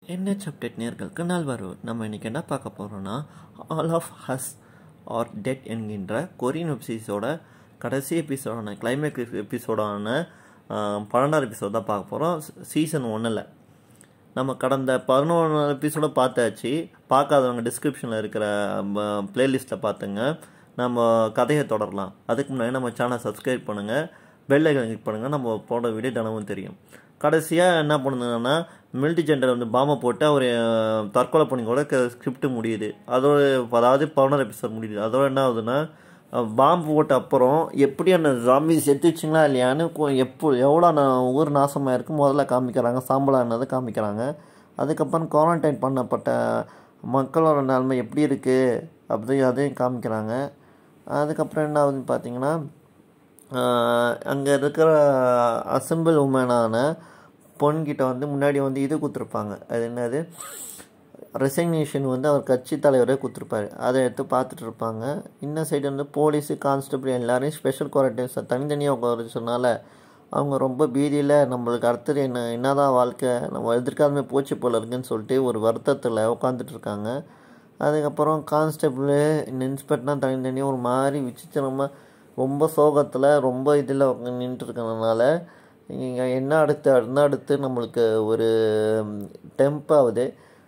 NH update நேர்களுக்கு நல்வரவு நம்ம இன்றைக்கி என்ன பார்க்க போகிறோன்னா all of us are dead என்கின்ற கொரியன் வெப்சீரிஸோட கடைசி எபிசோடான கிளைமேக்ஸ் எபிசோடான பன்னெண்டாவது எபிசோட் தான் பார்க்க போகிறோம் சீசன் ஒன்றில் நம்ம கடந்த பதினொன்று எபிசோட பார்த்தாச்சு பார்க்காதவங்க டிஸ்கிரிப்ஷனில் இருக்கிற பிளேலிஸ்ட்டில் பார்த்துங்க நம்ம கதையை தொடரலாம் அதுக்கு முன்னாடி நம்ம சேனல் சப்ஸ்கிரைப் பண்ணுங்கள் பெல் ஐக்கன் கிளிக் பண்ணுங்கள் நம்ம போட வீடியோ தினமும் தெரியும் கடைசியாக என்ன பண்ணுதுன்னா மில்டி ஜெண்டர் வந்து பாம்பை போட்டு அவர் தற்கொலை பண்ணி கூட ஸ்கிரிப்ட் முடியுது அதோட அதாவது பதினோரு எபிசோட் முடியுது அதோட என்ன ஆகுதுன்னா பாம்பு போட்ட அப்புறம் எப்படி அந்த ஜாம்பி செத்துச்சுங்களா இல்லையான்னு எப்போ எவ்வளோ ஊர் நாசமாக இருக்கு முதல்ல காமிக்கிறாங்க சாம்பலானதை காமிக்கிறாங்க அதுக்கப்புறம் குவாரண்டைன் பண்ணப்பட்ட மக்களோட நிலைமை எப்படி இருக்குது அப்படி அதையும் காமிக்கிறாங்க அதுக்கப்புறம் என்ன ஆகுதுன்னு பார்த்தீங்கன்னா அங்கே இருக்கிற அசம்பிள் உமனான பொண்கிட்ட வந்து முன்னாடி வந்து இது கொடுத்துருப்பாங்க அது என்னது ரெசிக்னேஷன் வந்து அவர் கட்சி தலைவரே கொடுத்துருப்பாரு அதை எடுத்து பார்த்துட்டு இருப்பாங்க இன்னும் சைடு வந்து போலீஸு கான்ஸ்டபிள் எல்லாரையும் ஸ்பெஷல் குவாரண்டைன்ஸ் தனித்தனியாக உட்கார சொன்னால அவங்க ரொம்ப பீதியில் நம்மளுக்கு அடுத்தது என்ன என்னதான் வாழ்க்கை நம்ம எதிர்காலமே போச்சு போல இருக்குன்னு சொல்லிட்டு ஒரு வருத்தத்தில் உட்காந்துட்டு இருக்காங்க அதுக்கப்புறம் கான்ஸ்டபிள் இந்த இன்ஸ்பெக்டர்லாம் தனித்தனியாக ஒரு மாதிரி விசித்திரமாக ரொம்ப சோகத்தில் ரொம்ப இதில் நின்றுட்டு இருக்கிறதுனால இங்கே என்ன அடுத்து என்ன அடுத்து நம்மளுக்கு ஒரு டெம்ப் ஆகுது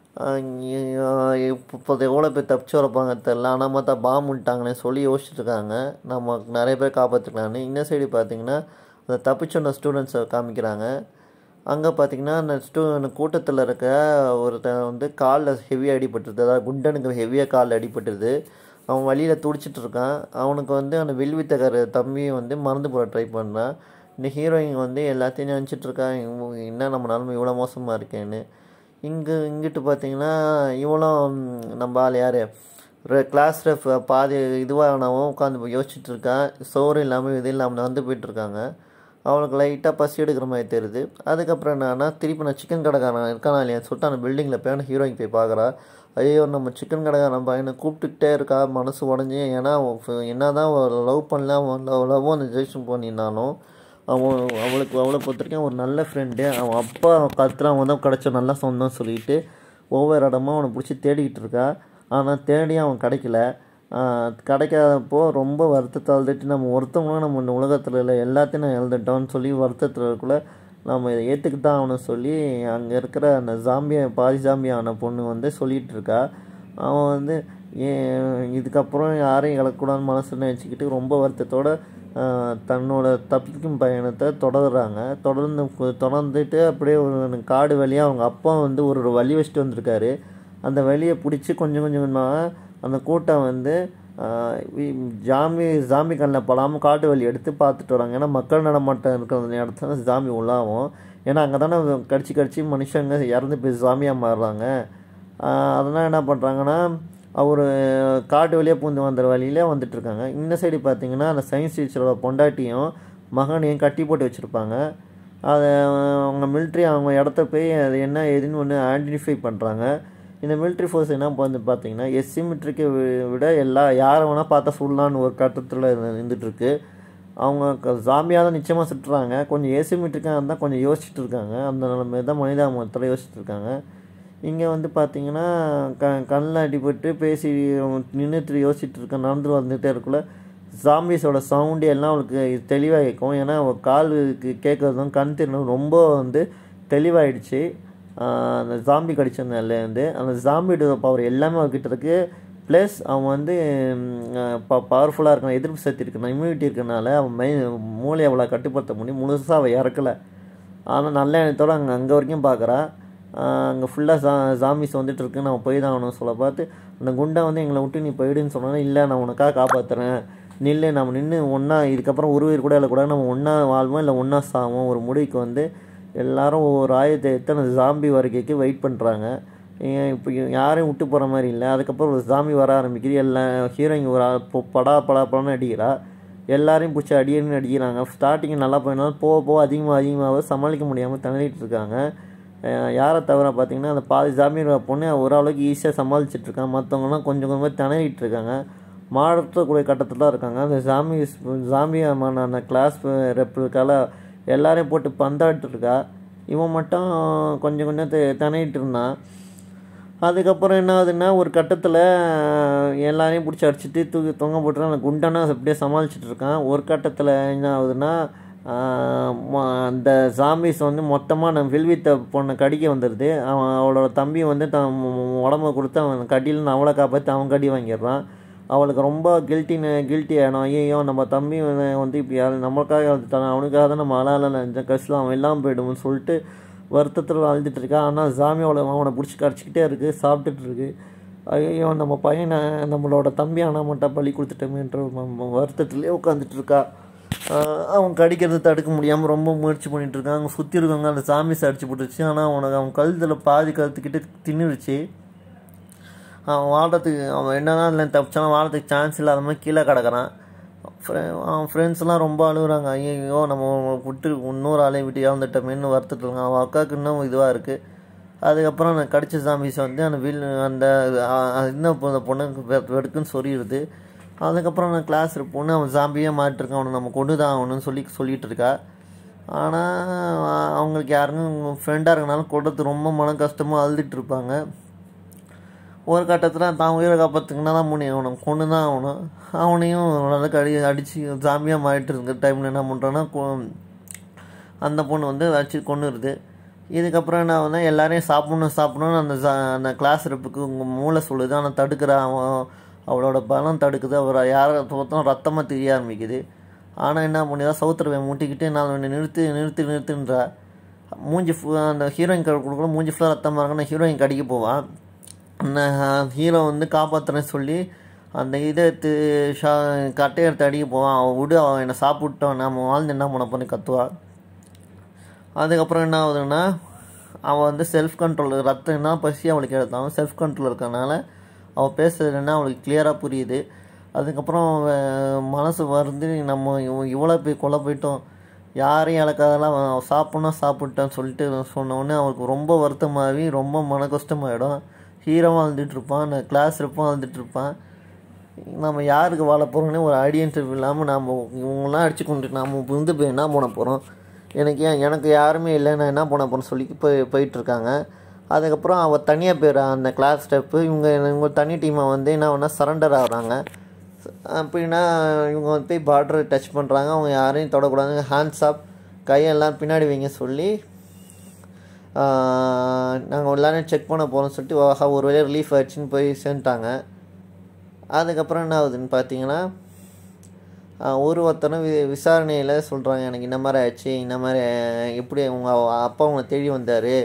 இப்போ எவ்வளோ பேர் தப்பிச்சு வரப்பாங்க தெரில ஆனால் மற்ற பாம்பு விட்டாங்கன்னு சொல்லி யோசிச்சுட்ருக்காங்க நம்ம நிறைய பேர் காப்பாற்றிக்கலான்னு இந்த சைடு பார்த்திங்கன்னா அந்த தப்பிச்சொன்ன ஸ்டூடெண்ட்ஸை காமிக்கிறாங்க அங்கே பார்த்திங்கன்னா அந்த ஸ்டூ அந்த கூட்டத்தில் இருக்க ஒருத்தன் வந்து காலில் ஹெவியாக அடிபட்டுருது அதாவது குண்டனுக்கு ஹெவியாக காலில் அடிபட்டுருது அவன் வழியில் துடிச்சிட்டு இருக்கான் அவனுக்கு வந்து அந்த வில்வித்தகர் தம்பியை வந்து மறந்து போட ட்ரை பண்ணுறான் இந்த ஹீரோயின் வந்து எல்லாத்தையும் நினச்சிட்டு இருக்கான் என்ன நம்ம நிலமை இவ்வளோ மோசமாக இருக்கேன்னு இங்கே இங்கிட்டு பார்த்தீங்கன்னா இவளும் நம்ம ஆள் யார் கிளாஸ் ரெஃப் பாதி இதுவானவன் உட்காந்து யோசிச்சுட்டு இருக்கான் சோறு இல்லாமல் இது இல்லாமல் நடந்து போயிட்டுருக்காங்க அவளுக்கு லைட்டாக பசி எடுக்கிற மாதிரி தெரியுது அதுக்கப்புறம் என்னன்னா திருப்பி நான் சிக்கன் கடைக்காரன் இருக்கானா இல்லையா சொல்லிட்டு அந்த பில்டிங்கில் போய் ஹீரோயின் போய் பார்க்குறா ஐயோ நம்ம சிக்கன் கடைக்காரன் பையனை கூப்பிட்டுக்கிட்டே இருக்கா மனசு உடஞ்சி ஏன்னா என்ன தான் லவ் பண்ணலாம் லவ் லவ்வும் அந்த ஜெயிஷன் பண்ணியிருந்தாலும் அவன் அவளுக்கு அவளை பொறுத்த வரைக்கும் ஒரு நல்ல ஃப்ரெண்டு அவன் அப்பா கத்துறான் தான் கிடச்ச நல்லா சொந்தம் சொல்லிட்டு ஒவ்வொரு இடமும் அவனை பிடிச்சி தேடிக்கிட்டு இருக்கா ஆனால் தேடி அவன் கிடைக்கல கிடைக்காதப்போ ரொம்ப வருத்தத்தை அழுதுட்டு நம்ம ஒருத்தவங்களும் நம்ம இந்த உலகத்தில் இல்லை எல்லாத்தையும் நான் எழுதிட்டோம்னு சொல்லி வருத்தத்தில் இருக்குள்ள நம்ம இதை ஏற்றுக்கிட்டு தான் அவனை சொல்லி அங்கே இருக்கிற அந்த ஜாம்பிய பாதி ஜாம்பியான பொண்ணு வந்து சொல்லிகிட்டு இருக்கா அவன் வந்து ஏன் இதுக்கப்புறம் யாரையும் இழக்கூடாதுன்னு மனசில் வச்சுக்கிட்டு ரொம்ப வருத்தத்தோட தன்னோட தப்பிக்கும் பயணத்தை தொடர்றாங்க தொடர்ந்து தொடர்ந்துட்டு அப்படியே ஒரு காடு வழியாக அவங்க அப்பா வந்து ஒரு வழி வச்சுட்டு வந்திருக்காரு அந்த வழியை பிடிச்சி கொஞ்சம் கொஞ்சமாக அந்த கூட்டம் வந்து ஜாமி ஜாமி கண்ணில் படாமல் காட்டு வழி எடுத்து பார்த்துட்டு வராங்க ஏன்னா மக்கள் நடமாட்டம் இருக்கிற இடத்துல ஜாமி உள்ளாகும் ஏன்னா அங்கே தானே கடிச்சு கடிச்சு மனுஷங்க இறந்து போய் ஜாமியாக மாறுறாங்க அதெல்லாம் என்ன பண்ணுறாங்கன்னா அவர் காட்டு வழியாக பூந்து வந்த வழியிலே வந்துட்டுருக்காங்க இந்த சைடு பார்த்தீங்கன்னா அந்த சயின்ஸ் டீச்சரோட பொண்டாட்டியும் மகனையும் கட்டி போட்டு வச்சுருப்பாங்க அதை அவங்க மிலிட்ரி அவங்க இடத்த போய் அது என்ன ஏதுன்னு ஒன்று ஐடென்டிஃபை பண்ணுறாங்க இந்த மிலிட்ரி ஃபோர்ஸ் என்ன வந்து பார்த்தீங்கன்னா எஸ்சிமிட்ரிக்கை விட எல்லா யாரை வேணால் பார்த்தா சுடலான்னு ஒரு கட்டத்தில் இருந்துகிட்ருக்கு அவங்க ஜாமியாக தான் நிச்சயமாக சுட்டுறாங்க கொஞ்சம் ஏசிமெட்ரிக்காக இருந்தால் கொஞ்சம் யோசிச்சுட்டு இருக்காங்க அந்த நிலைமை தான் மனிதாமத்தில் யோசிச்சுட்டு இருக்காங்க இங்கே வந்து பார்த்தீங்கன்னா க கண்ணில் அடிபட்டு பேசி நின்றுட்டு யோசிச்சுட்டு இருக்க நடந்து வந்துகிட்டே இருக்குள்ள ஜாம்பிஸோட சவுண்டு எல்லாம் அவளுக்கு தெளிவாக கேட்கும் ஏன்னா அவள் காலுக்கு கேட்குறதும் கண் தெரியணும் ரொம்ப வந்து தெளிவாயிடுச்சு அந்த ஜாம்பி கடிச்சதுலேருந்து அந்த ஜாம்பியோட பவர் எல்லாமே அவர்கிட்ட இருக்குது ப்ளஸ் அவன் வந்து ப பவர்ஃபுல்லாக இருக்கான் எதிர்ப்பு சக்தி இருக்கணும் இம்யூனிட்டி இருக்கனால அவன் மை மூளையை அவ்வளோ கட்டுப்படுத்த முடியும் முழுசாக அவள் இறக்கலை ஆனால் நல்ல எண்ணத்தோடு அங்கே அங்கே வரைக்கும் பார்க்குறா அங்கே ஃபுல்லாக ஜா ஜாமிஸ் வந்துட்டு இருக்கு நான் போய் தான் ஆகணும் சொல்ல பார்த்து அந்த குண்டை வந்து எங்களை விட்டு நீ போயிடுன்னு சொன்னா இல்லை நான் உனக்காக காப்பாற்றுறேன் நில்லு நம்ம நின்று ஒன்றா இதுக்கப்புறம் ஒரு உயிர் கூட இல்லை கூட நம்ம ஒன்றா வாழ்வோம் இல்லை ஒன்றா சாவோம் ஒரு முடிவுக்கு வந்து எல்லாரும் ஒவ்வொரு ஆயுதத்தை எடுத்து அந்த ஜாம்பி வருகைக்கு வெயிட் பண்ணுறாங்க இப்போ யாரையும் விட்டு போகிற மாதிரி இல்லை அதுக்கப்புறம் ஒரு ஜாம்பி வர ஆரம்பிக்குது எல்லா ஹீரோயின் ஒரு படா படா படம்னு அடிக்கிறா எல்லாரையும் பிடிச்சி அடியன்னு அடிக்கிறாங்க ஸ்டார்டிங் நல்லா போயினாலும் போக போக அதிகமாக அதிகமாக சமாளிக்க முடியாமல் திணறிட்டு இருக்காங்க யாரை தவிர பார்த்தீங்கன்னா அந்த பாதி ஜாமியோட பொண்ணு ஓரளவுக்கு ஈஸியாக சமாளிச்சுட்டு இருக்காங்க மற்றவங்கலாம் கொஞ்சம் கொஞ்சமாக திணறிட்டு இருக்காங்க மாற்றக்கூடிய கட்டத்தில் தான் இருக்காங்க அந்த ஜாமி ஜாமியமான அந்த கிளாஸ் ரெப்புக்கால எல்லாரையும் போட்டு பந்தாட்டு இருக்கா இவன் மட்டும் கொஞ்சம் கொஞ்சம் தி- திணறிட்டு இருந்தான் அதுக்கப்புறம் என்ன ஆகுதுன்னா ஒரு கட்டத்தில் எல்லாரையும் பிடிச்சி அடிச்சுட்டு தூக்கி தொங்க போட்டுறான் அந்த குண்டானா அப்படியே சமாளிச்சுட்டு இருக்கான் ஒரு கட்டத்தில் என்ன ஆகுதுன்னா ஆஹ் மொ- அந்த ஜாம்பிஸ் வந்து மொத்தமாக நம்ம வில்வித்த பொண்ணை கடிக்க வந்துடுது அவன் அவளோட தம்பி வந்து தன் மு- உடம்ப கொடுத்து அவன் கடியில் அவளை காப்பாற்றி அவன் கடி வாங்கிடுறான் அவளுக்கு ரொம்ப கில்ட்டின்னு கில்ட்டி ஆகிடும் ஐயோ நம்ம தம்பி வந்து வந்து இப்படி யாரு நம்மளுக்காக அழுதுட்டான் அவனுக்காக தான் நம்ம அழால நினச்சேன் கடைசியில் அவன் இல்லாமல் போயிடும்னு சொல்லிட்டு வருத்தத்தில் அழுதுட்டு இருக்கா ஆனால் சாமி அவளை அவனை பிடிச்சி கடிச்சிக்கிட்டே இருக்குது சாப்பிட்டுட்டு இருக்கு ஐயோ நம்ம பையனை நம்மளோட தம்பி ஆனால் மட்டும் பலி கொடுத்துட்டோமேன்ற ம- ம- வருத்தத்திலே உட்காந்துட்டு இருக்கா ஆஹ் அவன் கடிக்கிறது தடுக்க முடியாமல் ரொம்ப முயற்சி பண்ணிட்டு இருக்கான் அவங்க சுற்றி இருக்கவங்க அந்த சாமிஸ் அடிச்சு போட்டுருச்சு ஆனால் அவனுக்கு அவன் கழுத்தில் பாதி கழுத்துக்கிட்டு தின்னுடுச்சு அவன் வாழ்றதுக்கு அவன் என்னதான் இல்லை தப்பிச்சாலும் வாழ்றதுக்கு சான்ஸ் இல்லாத மாதிரி கீழே கிடக்குறான் ஃப்ரெ- அவன் ஃப்ரெண்ட்ஸ்லாம் ரொம்ப அழுகுறாங்க ஐயோ நம்ம விட்டு இன்னொரு ஆளையும் விட்டு இறந்துட்டோமேன்னு வருத்தட்டு இருக்கான் அவன் அக்காவுக்கு இன்னும் இதுவாக இருக்குது அதுக்கப்புறம் அந்த கடிச்ச சாமிஸ் வந்து அந்த வில் அந்த அ- அ- இன்னும் இப்போ அந்த பொண்ணுக்கு வெ- வெடுக்குன்னு சொரியுது அதுக்கப்புறம் அந்த கிளாஸ் பொண்ணு அவன் ஜாம்பியே மாட்டிருக்கான் அவனை நம்ம கொண்டு தான் ஆகணும்னு சொல்லி சொல்லிட்டு இருக்கா ஆனால் அவங்களுக்கு யாருக்கும் ஃப்ரெண்டாக இருக்கனால கொடுறது ரொம்ப மன கஷ்டமாக அழுதுட்டு இருப்பாங்க ஒரு கட்டத்தில் தான் உயிரை காப்பாற்றுக்குன்னா தான் முனி அவனை கொண்டு தான் ஆகணும் அவனையும் ஓரளவுக்கு அடி அடித்து ஜாம்பியாக மாறிட்டு இருக்க டைமில் என்ன பண்ணுறான்னா அந்த பொண்ணு வந்து வச்சு கொண்டுருது இதுக்கப்புறம் என்ன ஆகுதுன்னா எல்லாரையும் சாப்பிடணும் சாப்பிடணும்னு அந்த ஜா- அந்த கிளாஸ் ரெப்புக்கு உங்கள் மூளை சொல்லுது ஆனால் தடுக்கிறா அவன் அவளோட பலம் தடுக்குது அவர் யாரை மொத்தம் ரத்தமாக தெரிய ஆரம்பிக்குது ஆனால் என்ன பண்ணிதான் சவுத்துறவை முட்டிக்கிட்டு நான் உன்னை நிறுத்து நிறுத்து நிறுத்துன்றா மூஞ்சி ஃபு- அந்த ஹீரோயின் கொடுக்குற மூஞ்சி ஃபுல்லாக ரத்தமாக இருக்குன்னு ஹீரோயின் கடிக்க போவான் அந்த ஹீரோ வந்து காப்பாற்றுறேன்னு சொல்லி அந்த இதை எடுத்து ஷா கட்டையை எடுத்து அடிக்க போவான் அவன் விடு அவன் என்னை சாப்பிட்டோம் நம்ம வாழ்ந்து என்ன பண்ண பண்ணி கத்துவா அதுக்கப்புறம் என்ன ஆகுதுன்னா அவன் வந்து செல்ஃப் கண்ட்ரோல் ரத்தம் என்ன பசி அவளுக்கு எடுத்தாலும் செல்ஃப் கண்ட்ரோல் இருக்கறனால அவள் பேசுறது என்ன அவளுக்கு கிளியராக புரியுது அதுக்கப்புறம் அவ மனசு வந்து நம்ம இவ- இவ்வளோ போய் கொலை போயிட்டோம் யாரையும் இழக்காதெல்லாம் அவன் சாப்பிட்ணும் சாப்பிட்டான்னு சொல்லிட்டு சொன்ன உடனே அவளுக்கு ரொம்ப வருத்தமாகி ரொம்ப மன கஷ்டமாயிடும் ஹீரோவாக வந்துட்டு இருப்பான் அந்த கிளாஸ் இருப்பான் வந்துட்டு இருப்பான் நம்ம யாருக்கு வாழ போகிறோன்னே ஒரு ஐடியன்ஸ் இல்லாமல் நம்ம இவங்களாம் அடிச்சு கொண்டு நம்ம புரிந்து போய் என்ன பண்ண போகிறோம் எனக்கு ஏன் எனக்கு யாருமே இல்லை நான் என்ன பண்ண போகிறேன்னு சொல்லி போய் போயிட்டுருக்காங்க அதுக்கப்புறம் அவள் தனியாக போயிடுறா அந்த கிளாஸ் ஸ்டெப்பு இவங்க இவங்க தனி டீமை வந்து என்ன பண்ணால் சரண்டர் ஆகுறாங்க அப்படின்னா இவங்க வந்து போய் பார்டரை டச் பண்ணுறாங்க அவங்க யாரையும் தொடக்கூடாது ஹேண்ட்ஸ் ஆப் கையெல்லாம் பின்னாடி வைங்க சொல்லி நாங்கள் எல்லாரும் செக் பண்ண போகிறோம்னு சொல்லிட்டு ஆஹா, ஒரு வேலையை ரிலீஃப் ஆயிடுச்சுன்னு போய் சேர்ந்துட்டாங்க அதுக்கப்புறம் என்ன ஆகுதுன்னு பார்த்தீங்கன்னா ஆஹ், ஒரு ஒருத்தரும் வி விசாரணையில் சொல்கிறாங்க எனக்கு இந்த மாதிரி ஆச்சு இந்த மாதிரி ஆஹ், எப்படி உங்கள் அப்பா உங்களை தேடி வந்தார்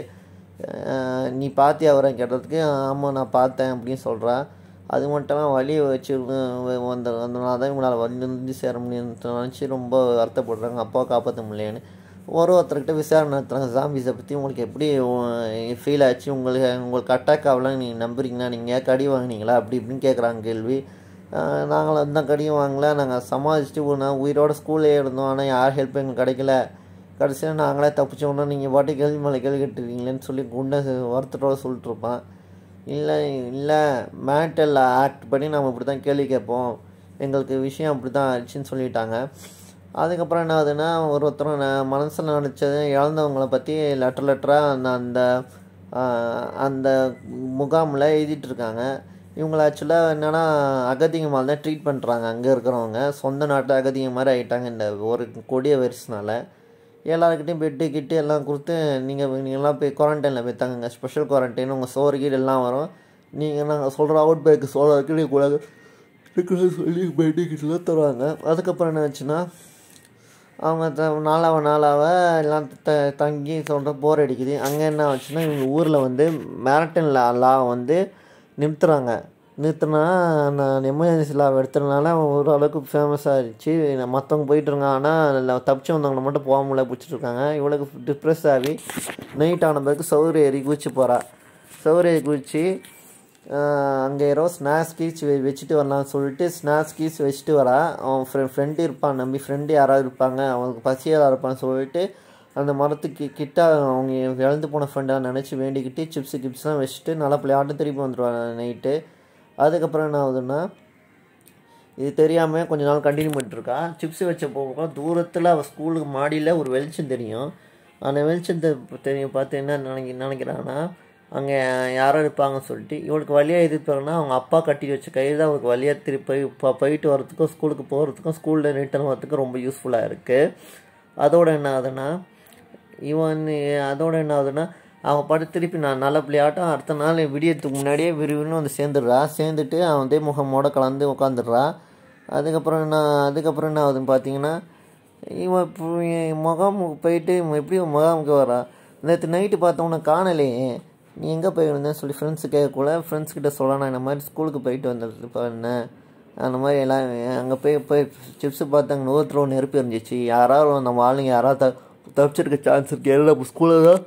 நீ பார்த்தியா அவரை கேட்டதுக்கு ஆமாம் நான் பார்த்தேன் அப்படின்னு சொல்கிறா அது மட்டும் இல்லாமல் வழியை வச்சு வந்த வந்தனால தான் இவங்களால் வழி வந்து சேர முடியும்னு நினச்சி ரொம்ப வருத்தப்படுறாங்க அப்பாவை காப்பாற்ற முடியலன்னு ஒரு ஒருத்தர்கிட்ட விசாரணை நடத்துகிறாங்க ஜாம்பிஸை பற்றி உங்களுக்கு எப்படி ஃபீல் ஆச்சு உங்களுக்கு உங்களுக்கு அட்டாக் ஆகலாம் நீங்கள் நம்புறீங்களா நீங்கள் கடி வாங்குனீங்களா அப்படி இப்படின்னு கேட்குறாங்க கேள்வி ஆஹ் நாங்கள் அந்த கடியும் வாங்கல நாங்கள் சமாளிச்சுட்டு ஒரு நாள் உயிரோட ஸ்கூல்லே இருந்தோம் ஆனால் யார் ஹெல்ப் எங்களுக்கு கிடைக்கல கடைசியில் நாங்களே தப்பிச்சோன்னா நீங்கள் பாட்டி கேள்வி மேலே கேள்வி கேட்டுருக்கீங்களேன்னு சொல்லி குண்டை வருத்தத்தோட சொல்லிட்டு இருப்பான் இல்லை இல்லை மேட்டல் ஆக்ட் பண்ணி நம்ம இப்படி தான் கேள்வி கேட்போம் எங்களுக்கு விஷயம் அப்படி தான் ஆச்சுன்னு சொல்லிட்டாங்க அதுக்கப்புறம் என்ன ஆகுதுன்னா ஒரு ஒருத்தரும் நான் மனசில் நினச்சது இழந்தவங்கள பற்றி லெட்டர் லெட்டராக அந்த அந்த ஆஹ், அந்த முகாமில் எழுதிட்டு இருக்காங்க இவங்கள ஆக்சுவலாக என்னென்னா அகதிங்க மாதிரி தான் ட்ரீட் பண்ணுறாங்க அங்கே இருக்கிறவங்க சொந்த நாட்டு அகதிங்க மாதிரி ஆகிட்டாங்க இந்த ஒரு கொடிய வைரஸ்னால எல்லாருக்கிட்டையும் பெட்டு கிட்டு எல்லாம் கொடுத்து நீங்கள் நீங்கள்லாம் போய் குவாரண்டைனில் போய் தங்குங்க ஸ்பெஷல் குவாரண்டைன் உங்கள் சோறு கீடு எல்லாம் வரும் நீங்கள் நாங்கள் சொல்கிற அவுட் பேக்கு சோறு கூடாது இருக்குன்னு சொல்லி பெட்டு கிட்டலாம் தருவாங்க அதுக்கப்புறம் என்ன ஆச்சுன்னா அவங்க த நாளாவ நாளாவ எல்லாம் த தங்கி சொல்கிற போர் அடிக்குது அங்கே என்ன ஆச்சுன்னா இவங்க ஊரில் வந்து மேரட்டன் லா லா வந்து நிறுத்துறாங்க நிறுத்தினா நான் எமர்ஜென்சி லா எடுத்ததுனால ஓரளவுக்கு ஃபேமஸ் ஆகிடுச்சு மற்றவங்க போயிட்டுருங்க ஆனால் தப்பிச்சு வந்தவங்களை மட்டும் போக முடியல பிடிச்சிட்ருக்காங்க இவளுக்கு டிப்ரெஸ் ஆகி நைட் ஆன பிறகு சௌரி ஏறி குதிச்சு போகிறா சௌரி ஏறி குதிச்சு அங்கே யாரோ ஸ்நாக்ஸ் கீஸ் வெ வச்சுட்டு வரலாம்னு சொல்லிட்டு ஸ்நாக்ஸ் கீஸ் வச்சுட்டு வரா அவன் ஃப்ரெ ஃப்ரெண்டு இருப்பான் நம்பி ஃப்ரெண்டு யாராவது இருப்பாங்க அவனுக்கு பசியாக இருப்பான்னு சொல்லிட்டு அந்த மரத்துக்கு கிட்ட அவங்க இழந்து போன ஃப்ரெண்டாக நினச்சி வேண்டிக்கிட்டு சிப்ஸு கிப்ஸ்லாம் வச்சுட்டு நல்லா பிள்ளையாட்டும் திருப்பி வந்துடுவாங்க நைட்டு அதுக்கப்புறம் என்ன ஆகுதுன்னா இது தெரியாமல் கொஞ்ச நாள் கண்டினியூ பண்ணிட்டுருக்கா சிப்ஸ் வச்ச போக தூரத்தில் அவள் ஸ்கூலுக்கு மாடியில் ஒரு வெளிச்சம் தெரியும் அந்த வெளிச்சத்தை தெரியும் பார்த்து என்ன நினைக்க நினைக்கிறாங்கன்னா அங்கே யாரோ இருப்பாங்கன்னு சொல்லிட்டு இவளுக்கு வழியாக எது போகிறோன்னா அவங்க அப்பா கட்டி வச்ச கயிறு தான் அவளுக்கு வழியாக திருப்பி போய் இப்போ போயிட்டு வரத்துக்கும் ஸ்கூலுக்கு போகிறதுக்கும் ஸ்கூலில் ரிட்டர்ன் வரத்துக்கும் ரொம்ப யூஸ்ஃபுல்லாக இருக்குது அதோட என்ன ஆகுதுன்னா இவன் அதோட என்ன ஆகுதுன்னா அவன் பாட்டு திருப்பி நான் நல்ல பிள்ளையாட்டம் அடுத்த நாள் விடியறதுக்கு முன்னாடியே விறுவிறுன்னு வந்து சேர்ந்துடுறா சேர்ந்துட்டு அவன் அதே முகமோட கலந்து உட்காந்துடுறா அதுக்கப்புறம் என்ன அதுக்கப்புறம் என்ன ஆகுதுன்னு பார்த்தீங்கன்னா இவன் இப்போ என் முகாம் போயிட்டு இவன் எப்படி முகாமுக்கு வரா நேற்று நைட்டு பார்த்தவன காணலையே நீ எங்கே போயிருந்தேன்னு சொல்லி ஃப்ரெண்ட்ஸு கேட்கக்கூட ஃப்ரெண்ட்ஸ் கிட்ட சொல்லலாம் இந்த மாதிரி ஸ்கூலுக்கு போயிட்டு வந்துட்டு என்ன அந்த மாதிரி எல்லாம் அங்கே போய் போய் சிப்ஸு பார்த்து அங்கே நூறு நெருப்பு இருந்துச்சு யாராவது நம்ம ஆளுங்க யாராவது த தப்பிச்சிருக்க சான்ஸ் இருக்கு எல்லாம் ஸ்கூலில் தான்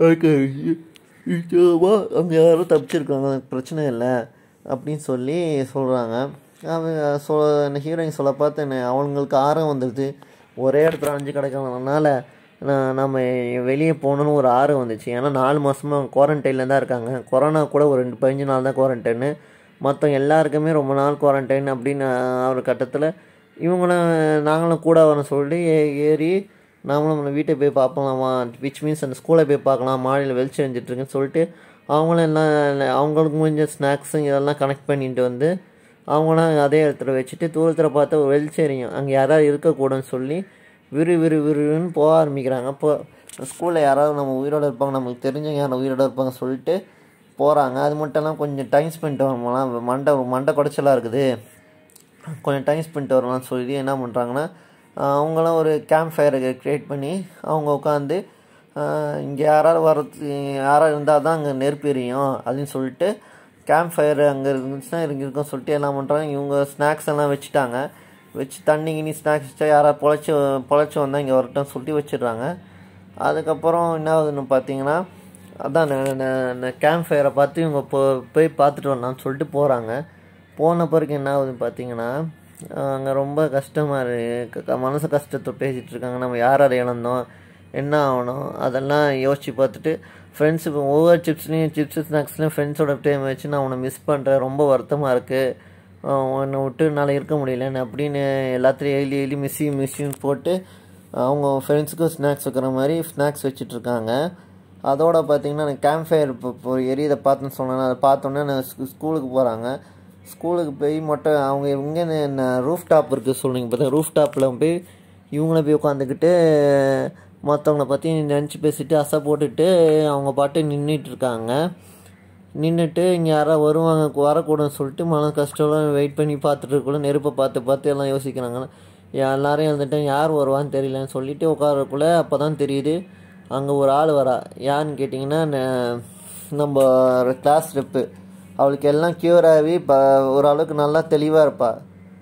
அங்கே யாரும் தப்பிச்சிருக்காங்க பிரச்சனை இல்லை அப்படின்னு சொல்லி சொல்கிறாங்க அவன் சொ அந்த ஹீரோயின் சொல்ல பார்த்து என்ன அவங்களுக்கு ஆர்வம் வந்துடுது ஒரே இடத்துல அஞ்சு கிடக்கிறதுனால நான் நம்ம வெளியே போகணுன்னு ஒரு ஆர்வம் வந்துச்சு ஏன்னா நாலு மாதமாக குவாரண்டைனில் தான் இருக்காங்க கொரோனா கூட ஒரு ரெண்டு பதினஞ்சு நாள் தான் குவாரண்டைனு மற்ற எல்லாருக்குமே ரொம்ப நாள் குவாரண்டைன் அப்படின்னு ஒரு கட்டத்தில் இவங்களும் நாங்களும் கூட வரணும் சொல்லி ஏ- ஏறி நாமளும் நம்ம வீட்டை போய் பார்ப்போம்லாமா விச் மீன்ஸ் அந்த ஸ்கூலை போய் பார்க்கலாம் மாடியில் வெளிச்சம் எழுந்திட்டுருக்குன்னு சொல்லிட்டு அவங்களும் எல்லாம் அவங்களுக்கு முடிஞ்ச ஸ்நாக்ஸு இதெல்லாம் கனெக்ட் பண்ணிட்டு வந்து அவங்களும் அதே இடத்துல வச்சுட்டு தூரத்தில் பார்த்தா ஒரு வெளிச்சம் எரியும் அங்கே யாராவது இருக்கக்கூடாதுன்னு சொல்லி விறு விறு விறுன்னு போக ஆரம்பிக்கிறாங்க அப்போ ஸ்கூலில் யாராவது நம்ம உயிரோடு இருப்பாங்க நமக்கு தெரிஞ்சவங்க யாரும் உயிரோடு இருப்பாங்க சொல்லிட்டு போகிறாங்க அது மட்டும் இல்லாமல் கொஞ்சம் டைம் ஸ்பெண்ட் வரலாம் மண்டை மண்டை குடைச்சலாக இருக்குது கொஞ்சம் டைம் ஸ்பெண்ட் வரலாம்னு சொல்லி என்ன பண்ணுறாங்கன்னா அவங்களாம் ஒரு கேம்ப் ஃபயரை க்ரியேட் பண்ணி அவங்க உட்காந்து இங்கே யாராவது வர்றது யாராவது இருந்தால் தான் அங்கே நெருப்பு எரியும் அப்படின்னு சொல்லிட்டு கேம்ப் ஃபயர் அங்கே இருந்துச்சுன்னா இங்கே இருக்கும் சொல்லிட்டு என்ன பண்ணுறாங்க இவங்க ஸ்நாக்ஸ் எல்லாம் வச்சுட்டாங்க வச்சு தண்ணி கிண்ணி ஸ்நாக்ஸ் வச்சா யாராவது பொழைச்சி பொழைச்சி வந்தால் இங்கே வரட்டும் சொல்லிட்டு வச்சிடுறாங்க அதுக்கப்புறம் என்ன ஆகுதுன்னு பார்த்தீங்கன்னா அதான் இந்த கேம்ப் ஃபயரை பார்த்து இவங்க போ போய் பார்த்துட்டு வரலாம்னு சொல்லிட்டு போகிறாங்க போன பிறகு என்ன ஆகுதுன்னு பார்த்தீங்கன்னா அங்கே ரொம்ப கஷ்டமாக இருக்கு மனசு கஷ்டத்தை பேசிகிட்டு இருக்காங்க நம்ம யார் யார் இழந்தோம் என்ன ஆகணும் அதெல்லாம் யோசித்து பார்த்துட்டு ஃப்ரெண்ட்ஸுக்கு ஒவ்வொரு சிப்ஸ்லேயும் சிப்ஸ் ஸ்நாக்ஸ்லேயும் ஃப்ரெண்ட்ஸோட டைம் வச்சு நான் உன்னை மிஸ் பண்ணுறேன் ரொம்ப வருத்தமாக இருக்குது உன்னை விட்டு என்னால் இருக்க முடியலன்னு அப்படின்னு எல்லாத்துலேயும் எழுதி எழுதி மிஸ்ஸி மிஸ்ஸின்னு போட்டு அவங்க ஃப்ரெண்ட்ஸுக்கும் ஸ்நாக்ஸ் வைக்கிற மாதிரி ஸ்நாக்ஸ் வச்சிட்ருக்காங்க அதோட பார்த்தீங்கன்னா நான் கேம்ப் ஃபயர் இப்போ இப்போ எரியதை பார்த்தேன்னு சொன்னேன் அதை பார்த்தோன்னே நான் ஸ்கூ- ஸ்கூலுக்கு போகிறாங்க ஸ்கூலுக்கு போய் மட்டும் அவங்க இங்கே என்ன ரூஃப் டாப் இருக்குது சொல்லுங்க பார்த்தா ரூஃப் டாப்பில் போய் இவங்கள போய் உட்காந்துக்கிட்டு மற்றவங்கள பற்றி நினச்சி பேசிட்டு அசை போட்டுட்டு அவங்க பாட்டு நின்றுட்டு இருக்காங்க நின்றுட்டு இங்கே யாராவது வருவாங்க வரக்கூடாதுன்னு சொல்லிட்டு மன கஷ்டம் வெயிட் பண்ணி பார்த்துட்டு இருக்கக்குள்ள நெருப்பை பார்த்து பார்த்து எல்லாம் யோசிக்கிறாங்க எல்லாரும் எழுந்துட்டேன் யார் வருவான்னு தெரியலன்னு சொல்லிட்டு உட்காரக்குள்ள அப்போ தான் தெரியுது அங்கே ஒரு ஆள் வரா யாருன்னு கேட்டிங்கன்னா ந- நம்ம கிளாஸ் ரெப்பு அவளுக்கு எல்லாம் க்யூர் ஆகி இப்போ ஓரளவுக்கு நல்லா தெளிவாக இருப்பாள்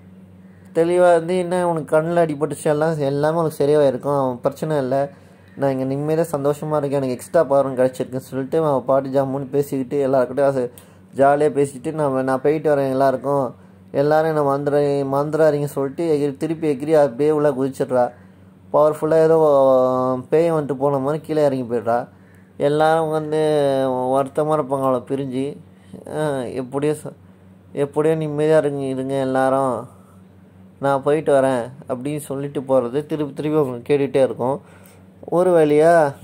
தெளிவாக இருந்து என்ன உனக்கு கண்ணில் அடிபட்டுச்சு எல்லாம் எல்லாமே உனக்கு சரியாக இருக்கும் அவன் பிரச்சனை இல்லை நான் இங்கே நிம்மதியாக சந்தோஷமாக இருக்கேன் எனக்கு எக்ஸ்ட்ரா பவரும் கிடச்சிருக்குன்னு சொல்லிட்டு அவன் பாட்டு ஜாமுன்னு பேசிக்கிட்டு எல்லாருக்கிட்டையும் அது ஜாலியாக பேசிக்கிட்டு நான் நான் போயிட்டு வரேன் எல்லாருக்கும் எல்லாரும் என்ன மந்திர மந்திராரிங்க சொல்லிட்டு எகிரி திருப்பி எகிரி அப்படியே உள்ள குதிச்சிடுறா பவர்ஃபுல்லாக ஏதோ பேய் வந்துட்டு போன மாதிரி கீழே இறங்கி போயிடுறா எல்லாரும் வந்து வருத்தமாக இருப்பாங்க அவளை பிரிஞ்சு அஹ் எப்படியோ ச- எப்படியோ நிம்மதியாக இருங்க இருங்க எல்லாரும் நான் போயிட்டு வரேன் அப்படின்னு சொல்லிட்டு போகிறது திருப்பி திருப்பி அவங்க கேட்டுகிட்டே இருக்கும் ஒரு வழியாக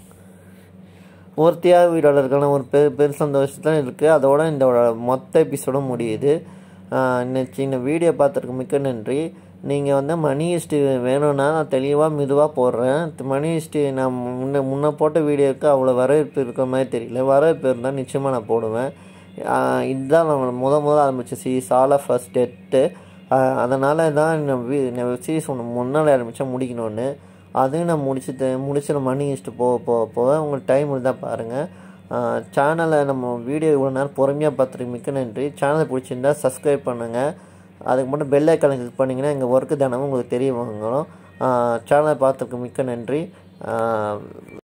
ஒருத்தியாக வீடோட இருக்கலாம் ஒரு பெரு பெரு சந்தோஷத்தான் இருக்குது அதோட இந்த மொத்த எபிசோடும் முடியுது ஆஹ் இந்த சின்ன வீடியோ பார்த்துருக்கு மிக்க நன்றி நீங்கள் வந்து மணி ஹிஸ்ட்ரி வேணும்னா நான் தெளிவாக மெதுவாக போடுறேன் மணி ஹிஸ்ட்ரி நான் முன்ன முன்ன போட்ட வீடியோவுக்கு அவ்வளோ வரவேற்பு இருக்கிற மாதிரி தெரியல வரவேற்பு இருந்தால் நிச்சயமாக நான் போடுவேன் ஆஹ் இதுதான் நான் முத முதல்ல ஆரம்பித்த series all of first dead அதனால் தான் நான் வீ சீரீஸ் ஒன்று முன்னால் ஆரம்பித்தா முடிக்கணும்னு அதையும் நான் முடிச்சுட்டு முடிச்சிட மணி ஹிஸ்ட்ரி போக போக போக உங்களுக்கு டைம் இருந்தால் பாருங்கள் சேனலை நம்ம வீடியோ இவ்வளோ நேரம் பொறுமையாக பார்த்துருக்கு மிக்க நன்றி சேனலை பிடிச்சிருந்தா சப்ஸ்கிரைப் பண்ணுங்கள் அதுக்கு மட்டும் பெல் ஐக்கானை கிளிக் பண்ணிங்கன்னா எங்கள் ஒர்க்கு தினமும் உங்களுக்கு தெரிய வாங்கணும் சேனலை பார்த்துருக்கு மிக்க நன்றி ஆஹ்